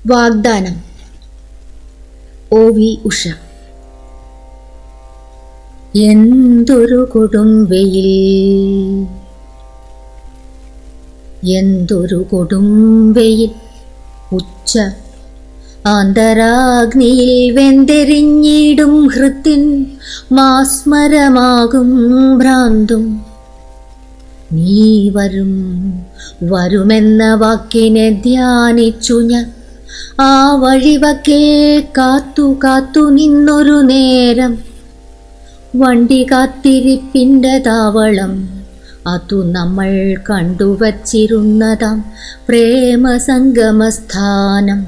വാഗ്ദാനം O V Usha എന്തൊരു കൊടുംവെയിൽ എന്തൊരു കൊടുംവെയിൽ ഉച്ച ആന്തരാഗ്നിയിൽ വെന്തെരിഞ്ഞിടും ഹൃത്തിൻ മാസ്മരമാകും ഭ്രാന്തും നീ വരും വരുമെന്ന വാക്കിനെ ധ്യാനിച്ചു ഞാൻ ആ വഴിവക്കേ കാത്തു കാത്തു നിന്നൊരു നേരം വണ്ടി കാത്തിരിപ്പിൻ്റെ താവളം അതു നമ്മൾ കണ്ടുവച്ചിരുന്നതാം പ്രേമസംഗമസ്ഥാനം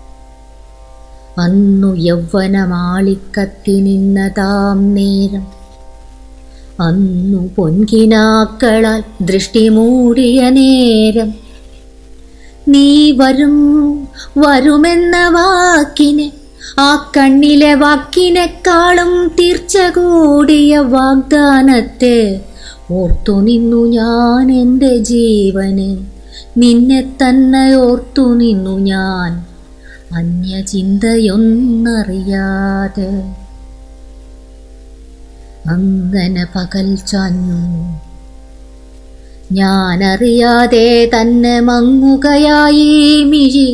അന്നു യൗവനമാളിക്കത്തി നിന്നതാം നേരം അന്നു പൊൻകിനാക്കളാൽ ദൃഷ്ടി മൂടിയ നേരം നീ വരും വരുമെന്ന വാക്കിനെ ആ കണ്ണിലെ വാക്കിനെക്കാളും തീർച്ച കൂടിയ വാഗ്ദാനത്തെ ഓർത്തു നിന്നു ഞാൻ എൻ്റെ ജീവന് നിന്നെ തന്നെ ഓർത്തു നിന്നു ഞാൻ അന്യചിന്തയൊന്നറിയാതെ അങ്ങനെ പകൽ ചാഞ്ഞു ഞാനറിയാതെ തന്നെ മങ്ങുകയായി മിഴി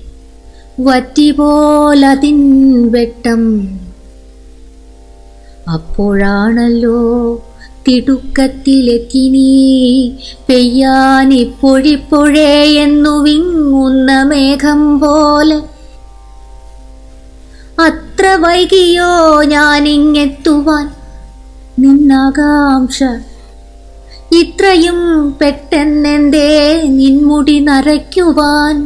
വറ്റിപോലതിൻ വെട്ടം അപ്പോഴാണല്ലോ തിടുക്കത്തിലെത്തി നീ പെയ്യാനിപ്പൊഴിപ്പൊഴേ എന്നു വിങ്ങുന്ന മേഘം പോലെ അത്ര വൈകിയോ ഞാനിങ്ങെത്തുവാൻ നിന്നാകാംക്ഷ ഇത്രയും പെട്ടെന്നെന്തേ നിൻമുടി നരയ്ക്കുവാൻ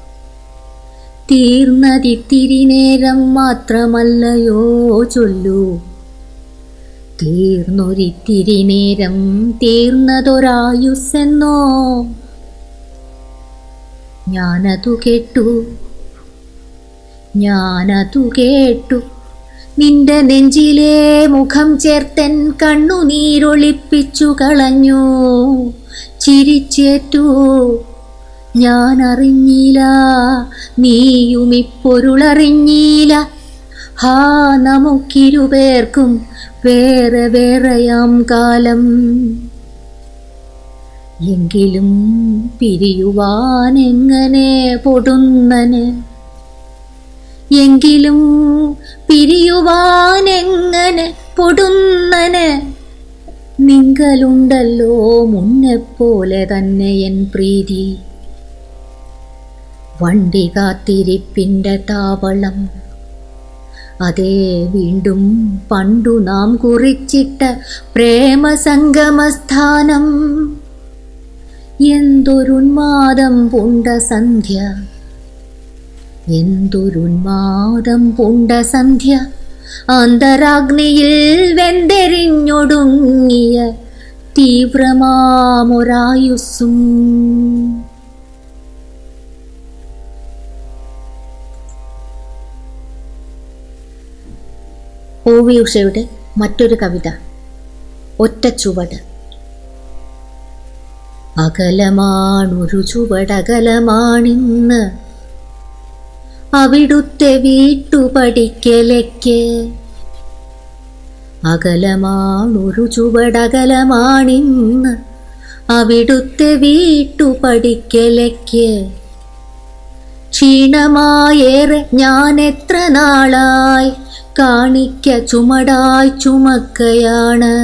തീർന്നതിത്തിരി നേരം മാത്രമല്ലയോ ചൊല്ലൂ തീർന്നൊരിത്തിരി നേരം തീർന്നതൊരായുസ്സെന്നോ ഞാനതു കേട്ടു ഞാനതു കേട്ടു നിന്റെ നെഞ്ചിലെ മുഖം ചേർത്തൻ കണ്ണുനീരൊളിപ്പിച്ചു കളഞ്ഞു ചിരിച്ചേറ്റു ഞാൻ അറിഞ്ഞില്ല നീയുമിപ്പൊരുളറിഞ്ഞില്ല ഹാ നമുക്കിരുപേർക്കും വേറെ വേറെയാം കാലം എങ്കിലും പിരിയുവാൻ എങ്ങനെ പൊടുന്നന് എങ്കിലും പിരിയുവാൻ എങ്ങനെ പൊടുന്നന് നിങ്കലുണ്ടല്ലോ മുന്നെപ്പോലെ തന്നെ എൻ പ്രീതി വണ്ടി കാത്തിരിപ്പിൻ്റെ താവളം അതേ വീണ്ടും പണ്ടു നാം കുറിച്ചിട്ട പ്രേമസംഗമസ്ഥാനം എന്തൊരുന്മാദം പുണ്ട സന്ധ്യ എന്തൊരുന്മാദം പുണ്ട സന്ധ്യ അന്തരാഗ്നിയിൽ വെന്തെരിഞ്ഞൊടുങ്ങിയ തീവ്രമാമൊരായുസ്സും ഒ വി ഉഷയുടെ മറ്റൊരു കവിത ഒറ്റ ചുവട് അകലമാണൊരു ചുവടകലമാണിന്ന് അവിടുത്തെ വീട്ടുപടിക്കലേക്ക് അകലമാണൊരു ചുവടകലമാണിന്ന് അവിടുത്തെ വീട്ടുപടിക്കലേക്ക് ക്ഷീണമായേറെ ഞാൻ എത്ര നാളായി കാണിക്ക ചുമടായി ചുമക്കയാണ്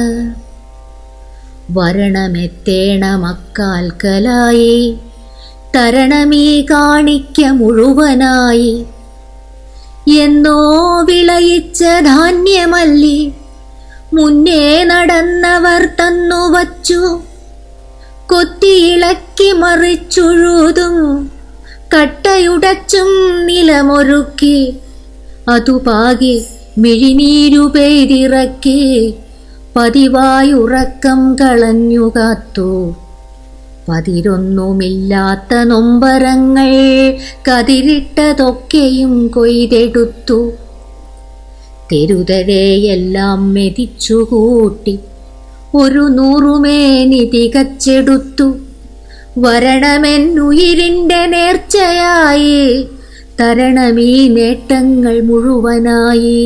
വരണമെത്തേണമക്കാൽക്കലായി തരണമീ കാണിക്ക മുഴുവനായി എന്നോ വിളയിച്ച ധാന്യമല്ലി മുന്നേ നടന്നവർ തന്നു വച്ചു കൊത്തിയിളക്കി മറിച്ചുഴുതും കട്ടയുടച്ചും നിലമൊരുക്കി അതുപാകി മിഴിനീരു പെയ്തിറക്കി പതിവായുറക്കം കളഞ്ഞുകാത്തു പതിരൊന്നുമില്ലാത്ത നൊമ്പരങ്ങൾ കതിരിട്ടതൊക്കെയും കൊയ്തെടുത്തു തെരുതരെയെല്ലാം മെതിച്ചുകൂട്ടി ഒരു നൂറുമേനി തികച്ചെടുത്തു വരണമെന്നുയിരിൻ്റെ നേർച്ചയായി തരണമീ നേട്ടങ്ങൾ മുഴുവനായി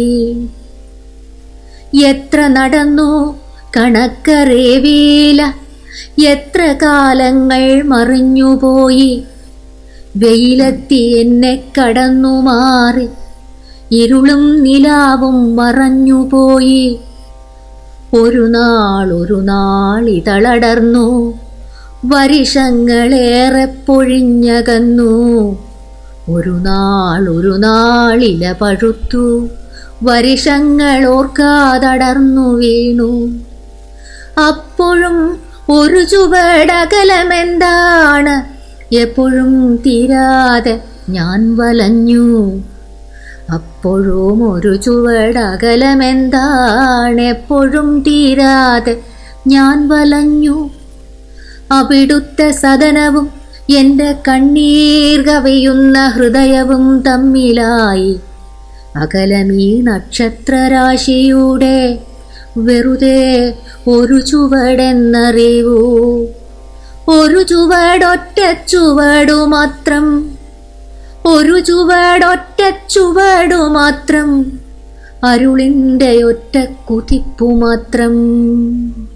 എത്ര നടന്നു കണക്കറേവേല എത്ര കാലങ്ങൾ മറിഞ്ഞുപോയി വെയിലെത്തി എന്നെ കടന്നു മാറി ഇരുളും നിലാവും മറഞ്ഞുപോയി ഒരു നാൾ ഒരു നാൾ ഇതളടർന്നു വരിഷങ്ങളേറെ പൊഴിഞ്ഞകന്നു ഒരു നാൾ ഒരു നാളില പഴുത്തു വരിഷങ്ങൾ ഓർക്കാതടർന്നു വീണു അപ്പോഴും ഒരു ചുവടകലമെന്താണ് എപ്പോഴും തീരാതെ ഞാൻ വലഞ്ഞു അപ്പോഴും ഒരു ചുവടകലമെന്താണ് എപ്പോഴും തീരാതെ ഞാൻ വലഞ്ഞു അവിടുത്തെ സദനവും എൻ്റെ കണ്ണീർ കവിയുന്ന ഹൃദയവും തമ്മിലായി അകലമീ നക്ഷത്രരാശിയുടെ വെറുതെ ഒരു ചുവടെന്നറിവൂ ഒരു ചുവടൊറ്റ ചുവടു മാത്രം ഒരു ചുവടൊറ്റ ചുവടു മാത്രം അരുളിൻ്റെ ഒറ്റ കുതിപ്പു മാത്രം